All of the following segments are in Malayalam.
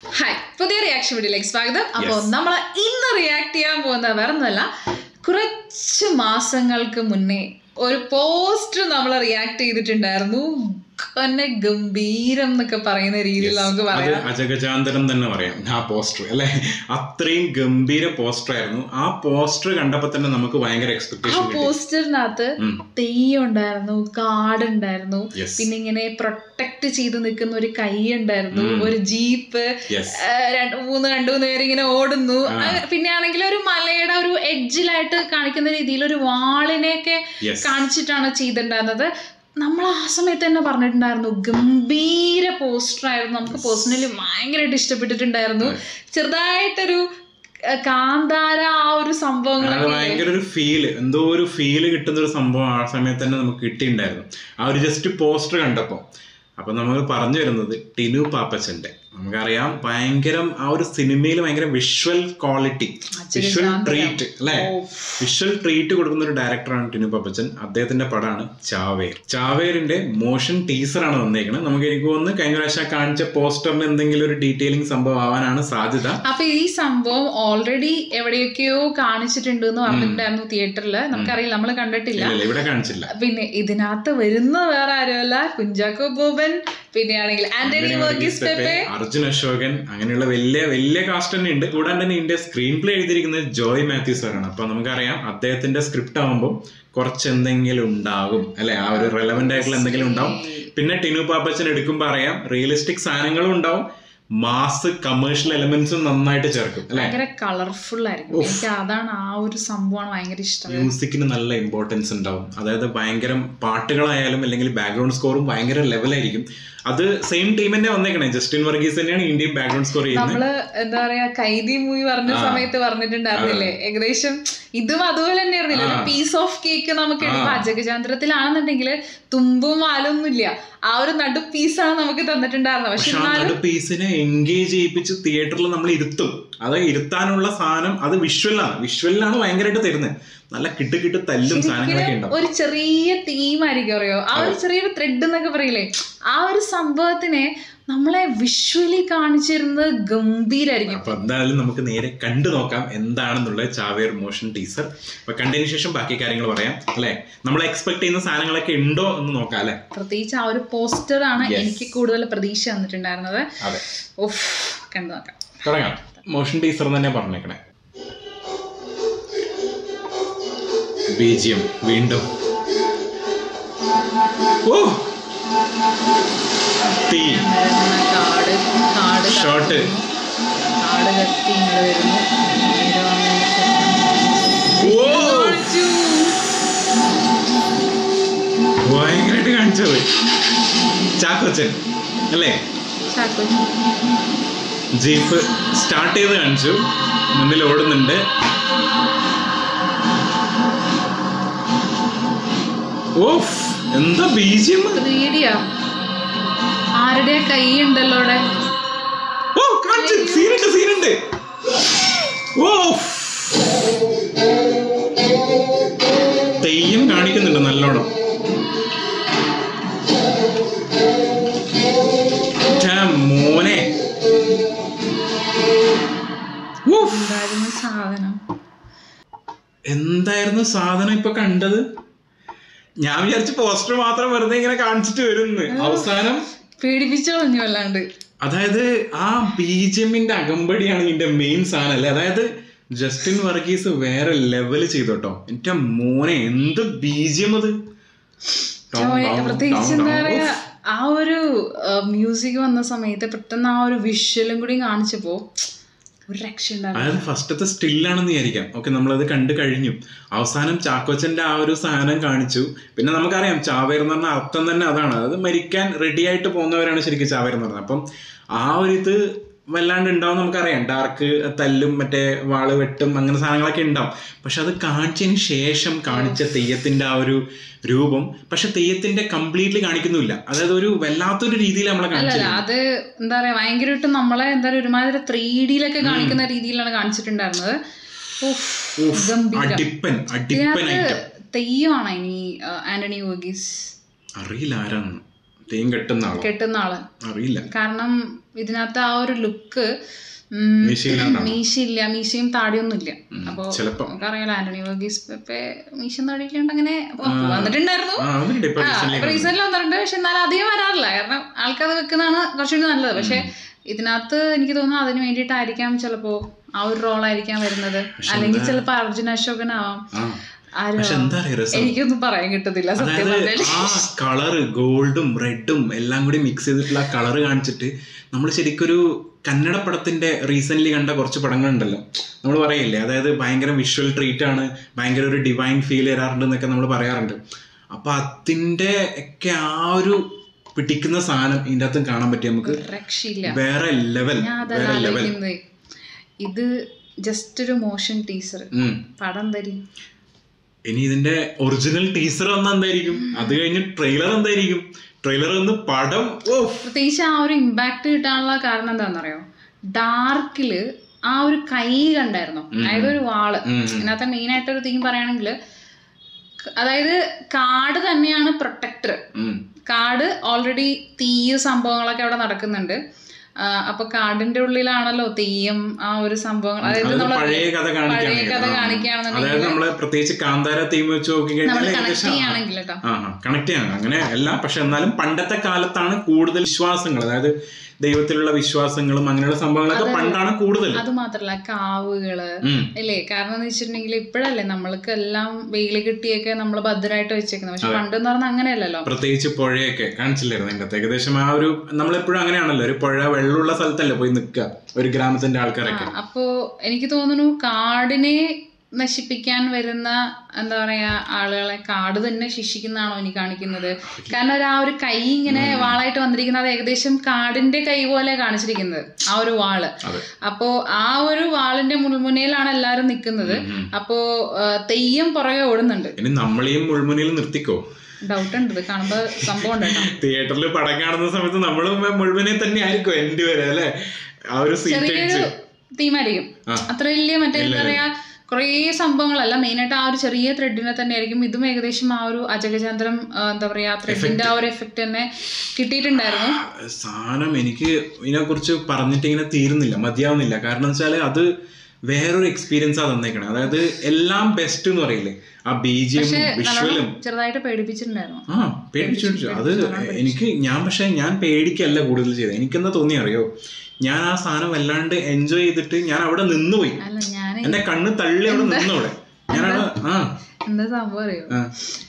ഹായ് പുതിയ റിയാക്ഷൻ വീഡിയോയിലേക്ക് സ്വാഗതം അപ്പോൾ നമ്മൾ ഇന്ന് റിയാക്ട് ചെയ്യാൻ പോകുന്ന വേറെ ഒന്നുമല്ല കുറച്ച് മാസങ്ങൾക്ക് മുന്നേ ഒരു പോസ്റ്റർ നമ്മൾ റിയാക്ട് ചെയ്തിട്ടുണ്ടായിരുന്നു തന്നെ ഗംഭീരം എന്നൊക്കെ പറയുന്ന രീതിയിൽ നമുക്ക് അത് പറയാം അജഗജാന്തരം തന്നെ പറയാം ആ പോസ്റ്റർ അല്ലെ അത്രയും ഗംഭീര പോസ്റ്റർ ആയിരുന്നു ആ പോസ്റ്റർ കണ്ടപ്പോ തന്നെ നമുക്ക് ഭയങ്കര ആ എക്സ്പെക്ടേഷൻ കിട്ടി പോസ്റ്ററിനകത്ത് ഉം. തെയ്യം ഉണ്ടായിരുന്നു കാട് ഉണ്ടായിരുന്നു Yes. പിന്നെ ഇങ്ങനെ പ്രൊട്ടക്ട് ചെയ്ത് നിൽക്കുന്ന ഒരു കൈ ഉണ്ടായിരുന്നു ഒരു ജീപ്പ് യെസ് ആ, രണ്ട് മൂന്ന് രണ്ടു മൂന്ന് പേര് ഇങ്ങനെ ഓടുന്നു ആ, പിന്നെ ആണെങ്കിൽ ഒരു മലയുടെ ഒരു എഡ്ജിലായിട്ട് കാണിക്കുന്ന രീതിയിൽ ഒരു വാളിനെയൊക്കെ യെസ് കാണിച്ചിട്ടാണ് ചെയ്തിട്ടുണ്ടായിരുന്നത് നമ്മൾ ആ സമയത്ത് തന്നെ പറഞ്ഞിട്ടുണ്ടായിരുന്നു ഗംഭീര പോസ്റ്റർ ആയിരുന്നു നമുക്ക് പേഴ്സണലി ഭയങ്കരമായിട്ട് ഇഷ്ടപ്പെട്ടിട്ടുണ്ടായിരുന്നു ചെറുതായിട്ടൊരു ആ, കാന്താര ആ ഒരു അത് സംഭവങ്ങളൊക്കെ ഭയങ്കര ഒരു ഫീല് എന്തോ ഒരു ഫീല് കിട്ടുന്ന ഒരു സംഭവം ആ സമയത്ത് തന്നെ നമുക്ക് കിട്ടിയിട്ടുണ്ടായിരുന്നു ആ ഒരു ജസ്റ്റ് പോസ്റ്റർ കണ്ടപ്പോ അപ്പൊ നമ്മൾ പറഞ്ഞു വരുന്നത് ടിനു പാപ്പച്ചന്റെ നമുക്കറിയാം ഭയങ്കരം ആ ഒരു സിനിമയിൽ ഭയങ്കര വിഷ്വൽ ക്വാളിറ്റി വിഷ്വൽ ട്രീറ്റ് അല്ലെ വിഷ്വൽ ട്രീറ്റ് കൊടുക്കുന്ന ഒരു ഡയറക്ടറാണ് ടിനു പാപ്പച്ചൻ അദ്ദേഹത്തിന്റെ പടമാണ് ചാവേർ ചാവേറിന്റെ മോഷൻ ടീസറാണ് വന്നേക്കുന്നത് നമുക്ക് എനിക്ക് തോന്നുന്നു കഴിഞ്ഞ പ്രാവശ്യം കാണിച്ച പോസ്റ്ററിന് എന്തെങ്കിലും ഒരു ഡീറ്റെയിലിംഗ് സംഭവം ആവാനാണ് സാധ്യത അപ്പൊ ഈ സംഭവം ഓൾറെഡി എവിടെയൊക്കെയോ കാണിച്ചിട്ടുണ്ട് എന്ന് പറഞ്ഞിട്ടുണ്ടായിരുന്നു തിയേറ്ററിൽ നമുക്കറിയില്ല നമ്മൾ കണ്ടിട്ടില്ല ഇല്ല ഇല്ല, ഇവിടെ കാണിച്ചില്ല പിന്നെ ഇതിനകത്ത് വരുന്ന വേറെ ആരുമല്ല കുഞ്ചാക്കോ ബോബൻ പിന്നെ ആണെങ്കിൽ ആന്റണി വർഗീസ് പെപ്പെ അർജുൻ അശോകൻ അങ്ങനെയുള്ള വലിയ വലിയ കാസ്റ്റ് തന്നെ ഉണ്ട് കൂടാണ്ട് തന്നെ ഇതിന്റെ സ്ക്രീൻ പ്ലേ എഴുതിയിരിക്കുന്നത് ജോയ് മാത്യു സാറാണ് അപ്പൊ നമുക്കറിയാം അദ്ദേഹത്തിന്റെ സ്ക്രിപ്റ്റ് ആവുമ്പോൾ കുറച്ച് എന്തെങ്കിലും ഉണ്ടാകും അല്ലെ ആ ഒരു റെലവെന്റ് ആയിട്ടുള്ള എന്തെങ്കിലും ഉണ്ടാവും പിന്നെ ടിനു പാപ്പച്ചൻ എടുക്കുമ്പോൾ അറിയാം റിയലിസ്റ്റിക് സാധനങ്ങളും ഉണ്ടാവും മാസ് കമേഴ്ഷ്യൽ എലമെന്റ്സും നന്നായിട്ട് ചേർക്കും അല്ലെ ഭയങ്കര കളർഫുൾ ആയിരിക്കും എനിക്ക് അതാണ് ആ ഒരു സംഭവമാണ് ഭയങ്കര ഇഷ്ടം മ്യൂസിക്കിന് നല്ല ഇമ്പോർട്ടൻസ് ഉണ്ടാവും അതായത് ഭയങ്കര പാട്ടുകളായാലും അല്ലെങ്കിൽ ബാക്ക്ഗ്രൗണ്ട് സ്കോറും ഭയങ്കര ലെവലായിരിക്കും അത് സെയിം ടീം തന്നെ വന്നേക്കണേ ജസ്റ്റിൻ വർഗീസ് തന്നെയാണ് ഇന്ത്യൻ ബാക്ക്ഗ്രൗണ്ട് സ്കോർ ചെയ്യുന്നത് നമ്മള് എന്താ പറയാ കൈദി മൂവി പറഞ്ഞ സമയത്ത് പറഞ്ഞിട്ടുണ്ടായിരുന്നില്ലേ ഏകദേശം ഇതും അതുപോലെ തന്നെ ആയിരുന്നില്ല ഒരു പീസ് ഓഫ് കേക്ക് നമുക്ക് എടുക്കാം അജഗജാന്ത്രത്തിലാണെന്നുണ്ടെങ്കിൽ തുമ്പും വാലൊന്നും ഇല്ല ആ ഒരു നടു പീസാണ് നമുക്ക് തന്നിട്ടുണ്ടായിരുന്നത് പക്ഷെ പക്ഷെ ആ നടു പീസിനെ എൻഗേജ് ചെയ്യിപ്പിച്ച് തിയേറ്ററിൽ നമ്മൾ ഇരുത്തും അത് ഇരുത്താനുള്ള സാധനം അത് വിഷ്വലാണ് വിഷ്വലിലാണ് ഭയങ്കരമായിട്ട് തരുന്നത് നല്ല കിട്ട് കിട്ട് തല്ലും സാധനങ്ങളൊക്കെ ഉണ്ടാവും ഒരു ചെറിയ തീമായിരിക്കും അറിയോ ആ ഒരു ചെറിയൊരു ത്രെഡ് എന്നൊക്കെ പറയില്ലേ ആ ഒരു സംഭവത്തിനെ നമ്മളെ വിഷ്വലി കാണിച്ചിരുന്നത് ഗംഭീരായിരിക്കും അപ്പൊ എന്തായാലും നമുക്ക് നേരെ കണ്ടു നോക്കാം എന്താണെന്നുള്ള ചാവേർ മോഷൻ ടീസർ അപ്പൊ കണ്ടതിന് ശേഷം ബാക്കി കാര്യങ്ങൾ പറയാം അല്ലെ നമ്മൾ എക്സ്പെക്ട് ചെയ്യുന്ന സാധനങ്ങളൊക്കെ ഉണ്ടോ എന്ന് നോക്കാം അല്ലെ പ്രത്യേകിച്ച് ആ ഒരു പോസ്റ്ററാണ് എനിക്ക് കൂടുതൽ പ്രതീക്ഷ തന്നിട്ടുണ്ടായിരുന്നത് അതെ ഓഫ് കണ്ടു നോക്കാം തുടങ്ങാം മോഷൻ ടീസർ തന്നെ പറഞ്ഞേക്കണേ ബീജിയം വീണ്ടും ഓ തീ കാട് കാട് ഷോട്ട് കാട് കത്തി ഇങ്ങനെ വരുന്നു നേരെ വന്നതിന് ശേഷം ഓ കാണിച്ചു. ഭയങ്കരമായിട്ട് കാണിച്ചത് ചാക്കോച്ചൻ അല്ലേ ചാക്കോ ജീപ്പ് സ്റ്റാർട്ട് ചെയ്ത് കാണിച്ചു മുന്നിൽ ഓടുന്നുണ്ട് ഓഫ് എന്താ ബീജിയം ത്രീഡിയാ ആരുടെ കൈ ഉണ്ടല്ലോ അവിടെ ഓ കാണിച്ചു സീനുണ്ട് സീനുണ്ട് ഓ തെയ്യം കാണിക്കുന്നുണ്ട് നല്ലോണം ഛെ, മോനെ ഊഫ്. ഉണ്ടായിരുന്ന സാധനം എന്തായിരുന്നു സാധനം ഇപ്പൊ കണ്ടത് ഞാൻ വിചാരിച്ചു പോസ്റ്റർ മാത്രം വെറുതെ ഇങ്ങനെ കാണിച്ചിട്ട് വരുന്നു അവസാനം പേടിപ്പിച്ചു കളഞ്ഞു അല്ലാണ്ട് അതായത് ആ ബീജമിന്റെ അകമ്പടിയാണ് ഇതിന്റെ മെയിൻ സാധനം അല്ലേ അതായത് ജസ്റ്റിൻ വർഗീസ് വേറെ ലെവല് ചെയ്തോട്ടോ എന്റെ മോനെ എന്ത് ബീജം അത് ഡൗൺ, ഡൗൺ, പ്രത്യേകിച്ച് ഡൗൺ, എന്താ ഡൗൺ. പറയാ ആ ഒരു മ്യൂസിക് വന്ന സമയത്ത് പെട്ടെന്ന് ആ ഒരു വിഷ്വലും കൂടി കാണിച്ചപ്പോ ഒരു രക്ഷ ഉണ്ടായിരുന്നു അതായത് ഫസ്റ്റത്തെ സ്റ്റില്ലാണെന്ന് വിചാരിക്കാം ഓക്കെ നമ്മളത് കണ്ടു കഴിഞ്ഞു അവസാനം ചാക്കോച്ചന്റെ ആ ഒരു സാധനം കാണിച്ചു പിന്നെ നമുക്കറിയാം ചാവേർ എന്ന് പറഞ്ഞ അർത്ഥം തന്നെ അതാണ് അതായത് മരിക്കാൻ റെഡി ആയിട്ട് പോകുന്നവരാണ് ശരിക്കും ചാവേർ എന്ന് പറഞ്ഞത് അപ്പം ആ ഒരു ഇത് വല്ലാണ്ട് ഉണ്ടാവും നമുക്കറിയാം ഡാർക്ക് തല്ലും മറ്റേ വാള് വെട്ടും അങ്ങനെ സാധനങ്ങളൊക്കെ ഉണ്ടാവും പക്ഷെ അത് കാണിച്ചതിന് ശേഷം കാണിച്ച തെയ്യത്തിന്റെ ആ ഒരു രൂപം പക്ഷെ തെയ്യത്തിന്റെ കംപ്ലീറ്റ്ലി കാണിക്കുന്നില്ല അതായത് ഒരു വല്ലാത്തൊരു രീതിയിൽ നമ്മളെ കാണിച്ചു അല്ലല്ല അത് എന്താ പറയാ ഭയങ്കരമായിട്ട് നമ്മളെ എന്താ പറയാ ഒരുമാതിരി ത്രീ ഡിയിലൊക്കെ കാണിക്കുന്ന രീതിയിലാണ് കാണിച്ചിട്ടുണ്ടായിരുന്നത് ഉഫ്, ഗംഭീരം അടിപ്പൻ അടിപ്പൻ ഐറ്റം ഇതിനകത്ത് തെയ്യമാണ് ഇനി ആ, ആന്റണി വർഗീസ് അറിയില്ല ആരാന്ന് തെയ്യം കെട്ടുന്ന ആളോ കെട്ടുന്ന ആള് അറിയില്ല കാരണം ഇതിനകത്ത് ആ ഒരു ലുക്ക് മീശയിലാണ്ടാണ് മീശയില്ല മീശയും താടിയൊന്നും ഇല്ല അപ്പൊ ചിലപ്പോ നമുക്കറിയാലോ ആന്റണി വർഗീസ് പെപ്പെ മീശയും താടിയില്ലാണ്ട് അങ്ങനെ വന്നിട്ടുണ്ടായിരുന്നു ആ അതുണ്ട് ഇപ്പൊ recently റീസെന്റ് വന്നിട്ടുണ്ട് പക്ഷെ എന്നാലും അധികം വരാറില്ല കാരണം ആൾക്കത് വെക്കുന്നതാണ് കുറച്ചുകൂടി നല്ലത് പക്ഷെ ഇതിനകത്ത് എനിക്ക് തോന്നുന്നു അതിന് വേണ്ടിയിട്ടായിരിക്കാം ചിലപ്പോ ആ ഒരു റോളായിരിക്കാം വരുന്നത് അല്ലെങ്കിൽ ചിലപ്പോ അർജുൻ അശോകനാവാം ആ ആരോ പക്ഷെ എന്താ അറിയാ രസം എനിക്കൊന്നും പറയാൻ കിട്ടത്തില്ല സത്യം അതായത് പറഞ്ഞാല് ആ കളറ് ഗോൾഡും റെഡും എല്ലാം കൂടി മിക്സ് ചെയ്തിട്ടുള്ള ആ കളറ് കാണിച്ചിട്ട് നമ്മൾ ശരിക്കൊരു കന്നഡ പടത്തിന്റെ റീസെന്റ് കണ്ട കുറച്ച് പടങ്ങളുണ്ടല്ലോ നമ്മൾ പറയില്ലേ അതായത് ഭയങ്കര വിഷ്വൽ ട്രീറ്റ് ആണ് ഭയങ്കര ഒരു ഡിവൈൻ ഫീൽ തരാറുണ്ട് എന്നൊക്കെ നമ്മൾ പറയാറുണ്ട് അപ്പൊ അതിന്റെ ഒക്കെ ആ ഒരു പിടിക്കുന്ന സാധനം ഇതിൻ്റെ അകത്തും കാണാൻ പറ്റി നമുക്ക് രക്ഷയില്ല വേറെ ലെവൽ ഞാൻ അതല്ല വേറെ ലെവൽ ആലോചിക്കുന്നത് ഇത് ജസ്റ്റ് ഒരു മോഷൻ ടീസർ പടം തരി ഇനി ഇതിന്റെ ഒറിജിനൽ ടീസർ വന്ന എന്തായിരിക്കും അത് കഴിഞ്ഞ് ട്രെയിലർ എന്തായിരിക്കും ട്രെയിലർ വന്ന് പടം ഓ പ്രത്യേകിച്ച് ആ ഒരു ഇമ്പാക്ട് കിട്ടാനുള്ള കാരണം എന്താണെന്നറിയോ ഡാർക്കില് ആ ഒരു കൈ കണ്ടായിരുന്നു അതായത് ഒരു വാള് ഇതിനകത്ത് മെയിൻ ആയിട്ട് ഒരു തീം പറയുകയാണെങ്കിൽ അതായത് കാട് തന്നെയാണ് പ്രൊട്ടക്ടർ ഉം. കാട് ഓൾറെഡി തീയ സംഭവങ്ങളൊക്കെ അവിടെ നടക്കുന്നുണ്ട് ആ, അപ്പൊ കാടിന്റെ ഉള്ളിലാണല്ലോ തെയ്യം ആ ഒരു സംഭവങ്ങൾ അതായത് അതായത് നമ്മള് പഴയ കഥ പഴയ കാണിക്കുകയാണെങ്കിൽ കഥ ആ. കാണിക്കുകയാണെന്നുണ്ടെങ്കിൽ അതായത് നമ്മള് പ്രത്യേകിച്ച് കാന്താര തീം വെച്ച് നോക്കി നമ്മൾ കഴിഞ്ഞാൽ കണക്ട് ഏകദേശം ചെയ്യുകയാണെങ്കിൽ കേട്ടോ ആ കണക്ട് ചെയ്യാൻ അങ്ങനെ അല്ല പക്ഷെ എന്നാലും പണ്ടത്തെ കാലത്താണ് കൂടുതൽ വിശ്വാസങ്ങൾ അതായത് ദൈവത്തിലുള്ള വിശ്വാസങ്ങളും അങ്ങനെയുള്ള സംഭവങ്ങളൊക്കെ പണ്ടാണ് കൂടുതൽ അത് മാത്രല്ല കാവുകള് ഉം. ഇല്ലേ കാരണം എന്ന് വെച്ചിട്ടുണ്ടെങ്കിൽ ഇപ്പോഴല്ലേ നമ്മൾക്ക് എല്ലാം വെയിൽ കിട്ടിയൊക്കെ നമ്മൾ ഭദ്രമായിട്ട് വെച്ചേക്കുന്നത് പക്ഷെ പണ്ടെന്ന് പറഞ്ഞാൽ അങ്ങനെയല്ലല്ലോ പ്രത്യേകിച്ച് പുഴയൊക്കെ കാണിച്ചില്ലായിരുന്നു അതിൻ്റെ അകത്ത് ഏകദേശം ആ ഒരു നമ്മളെപ്പോഴും അങ്ങനെയാണല്ലോ ഒരു പുഴ വെള്ളമുള്ള സ്ഥലത്തല്ലേ പോയി നിൽക്കുക ഒരു ഗ്രാമത്തിന്റെ ആൾക്കാരൊക്കെ അപ്പോ എനിക്ക് തോന്നുന്നു കാടിനെ നശിപ്പിക്കാൻ വരുന്ന എന്താ പറയാ ആളുകളെ കാട് തന്നെ ശിക്ഷിക്കുന്നതാണോ എനിക്ക് കാണിക്കുന്നത് കാരണം ഒരു ആ ഒരു കൈ ഇങ്ങനെ വാളായിട്ട് വന്നിരിക്കുന്നത് അത് ഏകദേശം കാടിന്റെ കൈ പോലെ കാണിച്ചിരിക്കുന്നത് ആ ഒരു വാള് അതെ. അപ്പോ ആ ഒരു വാളിന്റെ മുൾമുനയിലാണ് എല്ലാരും നിൽക്കുന്നത് അപ്പോ ആ, തെയ്യം പുറകെ ഓടുന്നുണ്ട് ഇനി നമ്മളെയും മുൾമുനയിൽ നിർത്തിക്കോ ഡൗട്ട് ഉണ്ട് ഇത് കാണുമ്പോ സംഭവം ഉണ്ട് കേട്ടോ തിയേറ്ററിൽ പടം കാണുന്ന സമയത്ത് നമ്മളും മുഴുവനെ തന്നെ ആയിരിക്കും എൻഡ് വരെ അല്ലെ ആ ഒരു സീറ്റ് ചെറിയൊരു തീമായിരിക്കും ആ. അത്ര വലിയ മറ്റേ എന്താ പറയാ കുറേ സംഭവങ്ങളല്ല മെയിനായിട്ട് ആ ഒരു ചെറിയ ത്രെഡിനെ തന്നെ ആയിരിക്കും ഇതും ഏകദേശം ആ ഒരു അജഗചാന്ദ്രം ആ, എന്താ പറയാ ത്രെഡിന്റെ ആ ഒരു എഫക്റ്റ് തന്നെ കിട്ടിയിട്ടുണ്ടായിരുന്നു സാധനം എനിക്ക് ഇതിനെക്കുറിച്ച് പറഞ്ഞിട്ട് ഇങ്ങനെ തീരുന്നില്ല മതിയാവുന്നില്ല കാരണം വെച്ചാൽ അത് വേറൊരു എക്സ്പീരിയൻസ് ആ തന്നേക്കണേ അതായത് എല്ലാം ബെസ്റ്റ് എന്ന് പറയില്ലേ ആ ബീജിയും വിഷ്വലും ചെറുതായിട്ട് പേടിപ്പിച്ചിട്ടുണ്ടായിരുന്നു ആ പേടിച്ചു പേടിച്ചു അത് എനിക്ക് ഞാൻ പക്ഷെ ഞാൻ പേടിക്കല്ല കൂടുതൽ ചെയ്തത് എനിക്കെന്താ തോന്നി അറിയോ ഞാൻ ആ സാധനം വല്ലാണ്ട് എൻജോയ് ചെയ്തിട്ട് ഞാൻ അവിടെ നിന്നുപോയി അല്ല ഞാൻ എന്റെ കണ്ണ് തള്ളി അവിടെ നിന്നു അവിടെ ഞാനവിടെ ആ എന്താ സംഭവം അറിയോ ആ.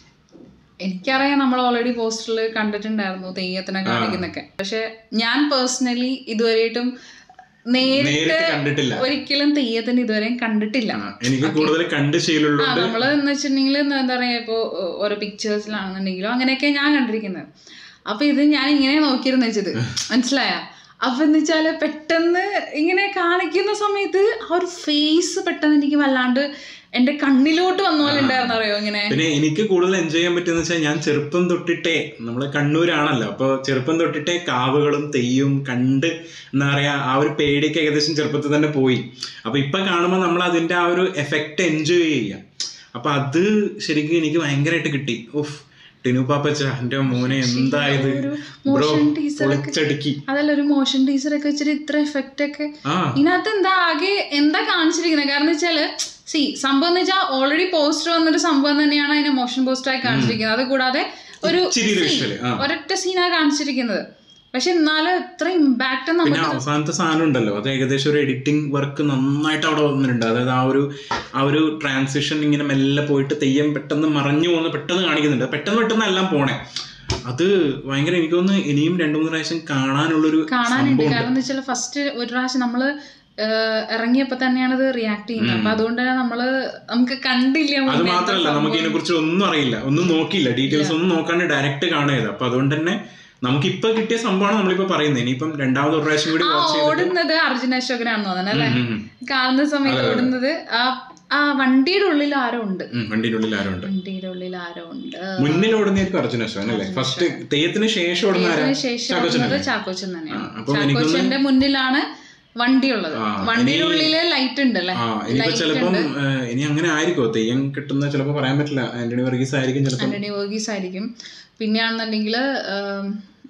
എനിക്കറിയാം നമ്മൾ ഓൾറെഡി പോസ്റ്ററിൽ കണ്ടിട്ടുണ്ടായിരുന്നു തെയ്യത്തിനെ കാണിക്കുന്നൊക്കെ പക്ഷെ ഞാൻ പേഴ്സണലി ഇതുവരെയായിട്ടും നേരിട്ട് നേരിട്ട് കണ്ടിട്ടില്ല ഒരിക്കലും തെയ്യത്തിന് ഇതുവരെയും കണ്ടിട്ടില്ല ആ, എനിക്ക് കൂടുതൽ കണ്ട് ശീലമുള്ളൂ ആ നമ്മള് എന്ന് വെച്ചിട്ടുണ്ടെങ്കിൽ എന്താ പറയാ ഇപ്പോ ഏഹ്, ഓരോ പിക്ചേഴ്സിലാണെന്നുണ്ടെങ്കിലും അങ്ങനെയൊക്കെ ഞാൻ കണ്ടിരിക്കുന്നത് അപ്പൊ ഇത് ഞാൻ ഇങ്ങനെ നോക്കിയിരുന്നു വെച്ചത് മനസ്സിലായ അപ്പൊ എന്ന് വെച്ചാല് പെട്ടെന്ന് ഇങ്ങനെ കാണിക്കുന്ന സമയത്ത് ആ ഒരു ഫേസ് പെട്ടെന്ന് എനിക്ക് വല്ലാണ്ട് എന്റെ കണ്ണിലോട്ട് വന്ന പോലെ ഉണ്ടായിരുന്നു അറിയോ ഇങ്ങനെ പിന്നെ എനിക്ക് കൂടുതൽ എൻജോയ് ചെയ്യാൻ പറ്റുന്ന വെച്ചാൽ ഞാൻ ചെറുപ്പം തൊട്ടിട്ടേ നമ്മള് കണ്ണൂരാണല്ലോ അപ്പോൾ ചെറുപ്പം തൊട്ടിട്ടേ കാവുകളും തെയ്യും കണ്ട് എന്താ പറയാ ആ ഒരു പേടിയൊക്കെ ഏകദേശം ചെറുപ്പത്തിൽ തന്നെ പോയി അപ്പൊ ഇപ്പൊ കാണുമ്പോൾ നമ്മൾ അതിന്റെ ആ ഒരു എഫക്റ്റ് എൻജോയ് ചെയ്യാം അപ്പൊ അത് ശരിക്കും എനിക്ക് ഭയങ്കരമായിട്ട് കിട്ടി ഓഫ് ടിനു പാപ്പച്ച എന്റെ മോനെ എന്തായത് ഒരു ബ്രോ motion teaser ഒക്കെ പൊളിച്ചടുക്കി അതല്ല ഒരു മോഷൻ ടീച്ചർ ഒക്കെ വെച്ചിട്ട് ഇത്ര എഫക്റ്റ് ഒക്കെ ആ ഇതിനകത്ത് എന്താ ആകെ എന്താ കാണിച്ചിരിക്കുന്നത് കാരണം എന്ന് വെച്ചാല് സി സംഭവം എന്ന് വെച്ചാൽ ഓൾറെഡി പോസ്റ്റർ വന്നൊരു സംഭവം തന്നെയാണ് അതിനെ മോഷൻ പോസ്റ്റർ ആയി കാണിച്ചിരിക്കുന്നത് അത് കൂടാതെ ഒരു ഇച്ചിരി ഒരു visual, ആ. ഒരൊറ്റ സീനാണ് കാണിച്ചിരിക്കുന്നത് പക്ഷെ എന്നാലും എത്ര ഇമ്പാക്ട് പിന്നെ നമുക്ക് അവസാനത്തെ സാധനം ഉണ്ടല്ലോ അത് ഏകദേശം ഒരു എഡിറ്റിംഗ് വർക്ക് നന്നായിട്ട് അവിടെ വന്നിട്ടുണ്ട് അതായത് ആ ഒരു ആ ഒരു ട്രാൻസിഷൻ ഇങ്ങനെ മെല്ലെ പോയിട്ട് തെയ്യം പെട്ടെന്ന് മറഞ്ഞു പോകുന്ന പെട്ടെന്ന് കാണിക്കുന്നുണ്ട് പെട്ടെന്ന് പെട്ടെന്ന് എല്ലാം പോണേ അത് ഭയങ്കര എനിക്ക് തോന്നുന്നു ഇനിയും രണ്ടു മൂന്ന് പ്രാവശ്യം കാണാനുള്ളൊരു കാണാനുണ്ട് കാരണം എന്ന് വെച്ചാൽ ഫസ്റ്റ് ഒരു പ്രാവശ്യം നമ്മള് ഏഹ്, ഇറങ്ങിയപ്പോ തന്നെയാണ് ഇത് റിയാക്ട് ചെയ്യുന്നത് അപ്പൊ അതുകൊണ്ട് തന്നെ നമ്മള് നമുക്ക് കണ്ടില്ല അത് മുന്നേ മാത്രമല്ല നമുക്ക് ഇതിനെ കുറിച്ച് ഒന്നും അറിയില്ല ഒന്നും നോക്കിയില്ല ഡീറ്റെയിൽസ് ഒന്നും നോക്കാണ്ട് ഡയറക്റ്റ് കാണുക അപ്പൊ അതുകൊണ്ട് തന്നെ നമുക്ക് ഇപ്പൊ കിട്ടിയ സംഭവമാണ് നമ്മളിപ്പോ പറയുന്നത് ഇനിയിപ്പം രണ്ടാമത് ഒരു പ്രാവശ്യം കൂടി ആ വാച്ച് ചെയ്ത് ഓടുന്നത് അർജുന അശോകനാണെന്ന് തോന്നുന്നു അല്ലേ ഉം, ഉം. കാണുന്ന സമയത്ത് ഓടുന്നത് ആ ആ വണ്ടിയുടെ ഉള്ളിൽ ആരോ ഉണ്ട് ഉം, വണ്ടിയുടെ ഉള്ളിൽ ആരും ഉണ്ട് വണ്ടിയുടെ ഉള്ളിൽ ആരോ ഉണ്ട് മുന്നിൽ ഓടുന്നതായിരിക്കും അർജുന അശോകൻ അല്ലേ ഫസ്റ്റ് തെയ്യത്തിന് ശേഷം ഓടുന്ന ആരാ അതിന് ശേഷം ഓടുന്നത് ചാക്കോച്ചൻ തന്നെയാണ് അപ്പൊ എനിക്ക് ചാക്കോച്ചന്റെ മുന്നിലാണ് വണ്ടി ഉള്ളത് ആ, വണ്ടിയുടെ ഉള്ളില് ലൈറ്റ് ഉണ്ട് അല്ലേ ആ ഇനിയിപ്പോ ചിലപ്പം ഏഹ്, ഇനി അങ്ങനെ ആയിരിക്കോ തെയ്യം കിട്ടുന്ന ചിലപ്പോ പറയാൻ പറ്റില്ല ആന്റണി വർഗീസ് ആയിരിക്കും ചിലപ്പം ആന്റണി വർഗീസ് ആയിരിക്കും പിന്നെയാണെന്നുണ്ടെങ്കിൽ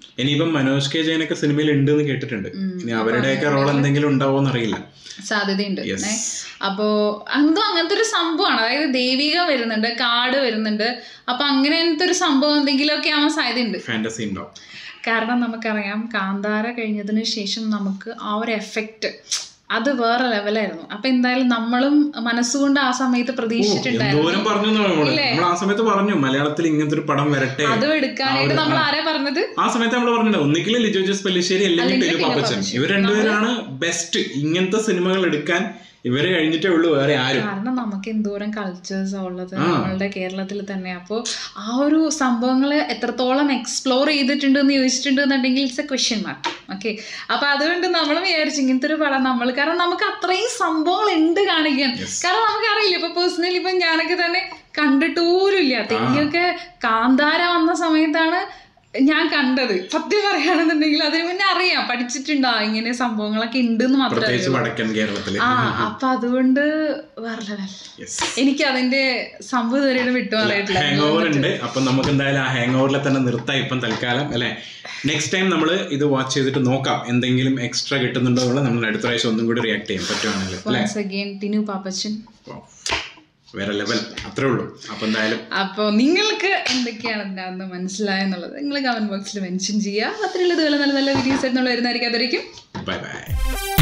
ഇനിയിപ്പം മനോജ് കെ ജയനൊക്കെ സിനിമയിൽ ഉണ്ട് എന്ന് കേട്ടിട്ടുണ്ട് ഇനി അവരുടെയൊക്കെ റോൾ എന്തെങ്കിലും ഉണ്ടാവോന്ന് അറിയില്ല സാധ്യതയുണ്ട് Yes. ഏ. അപ്പോ എന്തോ അങ്ങനത്തെ ഒരു സംഭവമാണ് അതായത് ദൈവിക വരുന്നുണ്ട് കാട് വരുന്നുണ്ട് അപ്പൊ അങ്ങനത്തെ ഒരു സംഭവം എന്തെങ്കിലുമൊക്കെ ആവാൻ സാധ്യതയുണ്ട് ഫാന്റസി ഉണ്ടാവും കാരണം നമുക്കറിയാം കാന്താര കഴിഞ്ഞതിന് ശേഷം നമുക്ക് ആ ഒരു എഫക്റ്റ് അത് വേറെ ലെവലായിരുന്നു അപ്പൊ എന്തായാലും നമ്മളും മനസ്സുകൊണ്ട് ആ സമയത്ത് പ്രതീക്ഷിച്ചിട്ടുണ്ടായിരുന്നു എന്തോരം പറഞ്ഞു എന്ന് നമ്മള് നമ്മൾ ആ സമയത്ത് പറഞ്ഞു മലയാളത്തിൽ ഇങ്ങനത്തെ ഒരു പടം വരട്ടെ അത് എടുക്കാനായിട്ട് നമ്മൾ ആരാ പറഞ്ഞത് ആ സമയത്ത് നമ്മൾ പറഞ്ഞിട്ടുണ്ട് ഒന്നിക്കിൽ ലിജോ ജോസ് പെല്ലിശ്ശേരി അല്ലെങ്കിൽ അല്ലെങ്കിൽ ടെലു ടെലു പാപ്പച്ചൻ പാപ്പച്ചൻ. ഇവർ രണ്ടുപേരാണ് ബെസ്റ്റ് ഇങ്ങനത്തെ സിനിമകൾ എടുക്കാൻ ഇവര് കഴിഞ്ഞിട്ടേ ഉള്ളൂ വേറെ ആരും കാരണം നമുക്ക് എന്തോരം കൾച്ചേഴ്സാ ഉള്ളത് നമ്മളുടെ കേരളത്തിൽ തന്നെ അപ്പോൾ ആ ഒരു സംഭവങ്ങൾ എത്രത്തോളം എക്സ്പ്ലോർ ചെയ്തിട്ടുണ്ട് എന്ന് ചോദിച്ചിട്ടുണ്ട് എന്നുണ്ടെങ്കിൽ it's a question mark okay അപ്പൊ അതുകൊണ്ട് നമ്മൾ വിചാരിച്ചു ഇങ്ങനത്തെ ഒരു പടം നമ്മൾ കാരണം നമുക്ക് അത്രയും സംഭവങ്ങൾ ഉണ്ട് കാണിക്കാൻ കാരണം നമുക്ക് അറിയില്ല ഇപ്പൊ പേഴ്സണലി ഇപ്പൊ ഞാനൊക്കെ തന്നെ കണ്ടിട്ട് പോലും ഇല്ല തെയ്യൊക്കെ കാന്താര വന്ന സമയത്താണ് ഞാൻ കണ്ടത് സത്യം പറയുകയാണെന്നുണ്ടെങ്കിൽ അതിന് മുന്നേ അറിയാം പഠിച്ചിട്ടുണ്ടാ ഇങ്ങനെ സംഭവങ്ങളൊക്കെ ഉണ്ടെന്ന് മാത്രമേ പ്രത്യേകിച്ച് വടക്കൻ കേരളത്തില് ആ അപ്പൊ അതുകൊണ്ട് വേറെ ലെവൽ യെസ് എനിക്ക് അതിന്റെ സംഭവം ഇതുവരെ വിട്ടു മാറിയിട്ടില്ല ഹാങ് ഓവർ ഉണ്ട് അപ്പൊ നമുക്ക് എന്തായാലും ആ ഹാങ് ഓവറിൽ തന്നെ നിർത്താം ഇപ്പം തൽക്കാലം അല്ലെ നെക്സ്റ്റ് ടൈം നമ്മൾ ഇത് വാച്ച് ചെയ്തിട്ട് നോക്കാം എന്തെങ്കിലും എക്സ്ട്രാ കിട്ടുന്നുണ്ടോ എന്നുള്ളത് നമ്മൾ അടുത്ത പ്രാവശ്യം ഒന്നും കൂടി റിയാക്ട് ചെയ്യാം പറ്റുവാണെങ്കിൽ അല്ലെ വൺസ് അഗെയിൻ ടിനു പാപ്പച്ചൻ വേറെ ലെവൽ അത്രേ ഉള്ളൂ അപ്പൊ എന്തായാലും അപ്പോൾ നിങ്ങൾക്ക് എന്തൊക്കെയാണ് ഇതിനകത്ത് മനസ്സിലായെന്നുള്ളത് നിങ്ങൾ കമന്റ് ബോക്സിൽ മെൻഷൻ ചെയ്യുക അത്രയുള്ള ഇതുപോലെ നല്ല നല്ല വീഡിയോസ് ആയിട്ട് നമ്മൾ വരുന്നതായിരിക്കും അതായിരിക്കും ബൈ ബൈ